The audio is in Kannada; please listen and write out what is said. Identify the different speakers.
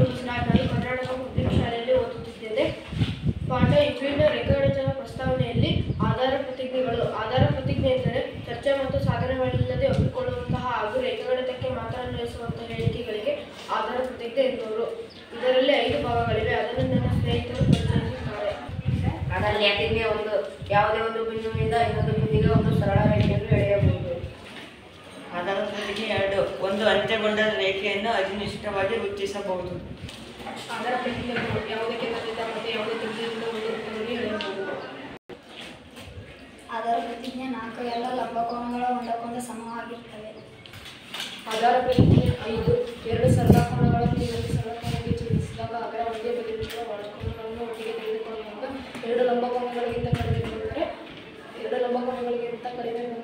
Speaker 1: ಬಸವರಾಜ್ ನಾನು ಕರ್ನಾಟಕ ಪಬ್ಲಿಕ್ ಶಾಲೆಯಲ್ಲಿ ಓದುತ್ತಿದ್ದೇನೆ ಪಾಠ ವಿಭಿನ್ನ ರೇಖಾಗಣಿತದ ಪ್ರಸ್ತಾವನೆಯಲ್ಲಿ ಆಧಾರ ಪ್ರತಿಜ್ಞೆಗಳು ಆಧಾರ ಪ್ರತಿಜ್ಞೆ ಎಂದರೆ ಚರ್ಚೆ ಮತ್ತು ಸಾಧನೆಗಳಿಲ್ಲದೆ ಒಪ್ಪಿಕೊಳ್ಳುವಂತಹ ಹಾಗೂ ರೇಖಾಗಣಿತಕ್ಕೆ ಮಾತ್ರ ಅನ್ವಯಿಸುವಂತಹ ಹೇಳಿಕೆಗಳಿಗೆ ಆಧಾರ ಪ್ರತಿಜ್ಞೆ ಎನ್ನುವರು ಇದರಲ್ಲಿ ಐದು ಭಾಗಗಳಿವೆ ಅದನ್ನು ನನ್ನ ಸ್ನೇಹಿತರು ಪರಿಚಯಿಸುತ್ತಾರೆ
Speaker 2: ಅದರಲ್ಲಿ ಅತಿಜ್ಞೆ ಒಂದು ಯಾವುದೇ ಒಂದು ಬಿಂದುವಿನಿಂದ ಇನ್ನೊಂದು ಬಿಂದುವಿಗೆ ಒಂದು ಸರಳ ರೇಖೆಯನ್ನು ಎಳೆಯಬಹುದು
Speaker 3: ಆಧಾರ ಪ್ರತಿಜ್ಞೆ ಎರಡು ಒಂದು ಅಂತ್ಯಗೊಂಡ ರೇಖೆಯನ್ನು ಅನಿಷ್ಟವಾಗಿ ವೃತ್ತಿಸಬಹುದು
Speaker 1: ಆಧಾರ ಪ್ರತಿಜ್ಞೆಗಳು ಯಾವುದೇ ಕೇಂದ್ರದಿಂದ ಮತ್ತು ಯಾವುದೇ ತ್ರಿಜ್ಯದಿಂದ ಒಂದು ವೃತ್ತವನ್ನು ಎಳೆಯಬಹುದು
Speaker 4: ಅದರ ಪ್ರತಿಜ್ಞೆ ನಾಲ್ಕು ಎಲ್ಲ ಲಂಬಕೋನಗಳು ಒಂದಕ್ಕೊಂದು ಸಮವಾಗಿರ್ತವೆ
Speaker 1: ಆಧಾರ ಪ್ರತಿಜ್ಞೆ ಐದು ಎರಡು ಸರಳ ಕೋನಗಳನ್ನು ಇನ್ನೊಂದು ಸರಳ ಕೋನಕ್ಕೆ ಛೇದಿಸಿದಾಗ ಅದರ ಒಂದೇ ಬದಿಯಲ್ಲಿರುವ ಒಳಕೋನಗಳನ್ನು ಒಟ್ಟಿಗೆ ತೆಗೆದುಕೊಳ್ಳುವಾಗ ಎರಡು ಲಂಬಕೋನಗಳಿಗಿಂತ ಕಡಿಮೆ ಬಂದರೆ ಎರಡು ಲಂಬಕೋನಗಳಿಗಿಂತ ಕಡಿಮೆ